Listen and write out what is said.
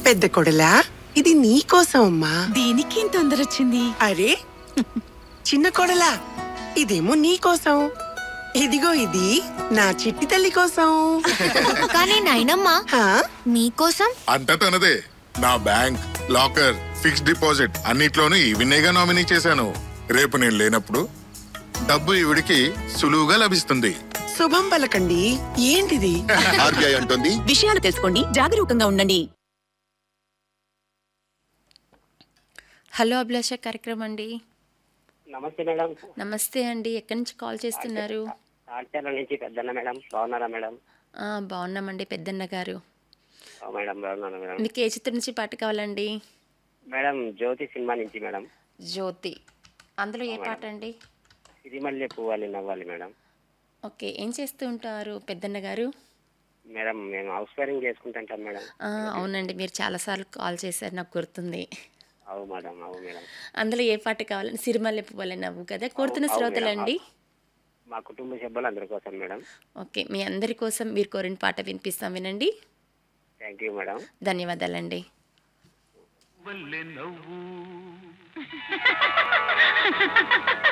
పెద్ద కొడలా ఇది నీ కోసం అమ్మా దీనికి ఇంత తొందర వచ్చింది అరే చిన్న కొడలా ఇదేమో నీ కోసం ఇదిగో ఇది నా చిట్టి తల్లి కోసం కానీ నాయనమ్మా హా? మీకోసం అంతా తనదే నా బ్యాంక్ లాకర్ ఫిక్స్డ్ డిపాజిట్ అన్నిట్లోనూ ఈవినేగా నామినీ చేశాను రేపు నేను లేనప్పుడు డబ్బు ఈవిడికి సులువుగా లభిస్తుంది శుభం పలకండి ఏంటిది ఆర్బీఐ అంటుంది విషయాలు తెలుసుకోండి జాగరూకంగా ఉండండి హలో అభిలాష కార్యక్రమం అండి నమస్తే మేడం నమస్తే అండి ఎక్కడి నుంచి కాల్ చేస్తున్నారు ఆర్చర్ల నుంచి పెద్దన్న మేడం బాగున్నారా మేడం ఆ, బాగున్నామండి పెద్దన్న గారు ఓ మేడం బాగున్నాను మేడం మీకు ఏ చిత్రం నుంచి పాట కావాలండి మేడం జ్యోతి సినిమా నుంచి మేడం జ్యోతి అందులో ఏ పాట అండి సిరిమల్లె పువ్వాలి నవ్వాలి మేడం ఓకే ఏం చేస్తూ ఉంటారు పెద్దన్న గారు మేడం మేము హౌస్ వైరింగ్ చేసుకుంటుంటాం మేడం ఆ, అవునండి మీరు చాలాసార్లు కాల్ చేశారు నాకు గుర్తుంది అవు మేడం అవు మేడం అందులో ఏ పాట కావాలండి సిరిమల్లె పువ్వుల నవ్వు కదా కోరుతున్న అవును, శ్రోతలండి మా కుటుంబ సభ్యులు అందరి కోసం మేడం ఓకే మీ అందరి కోసం మీరు కోరిన పాట వినిపిస్తాం వినండి థ్యాంక్ యూ మేడం ధన్యవాదాలండి వల్లె నవ్వు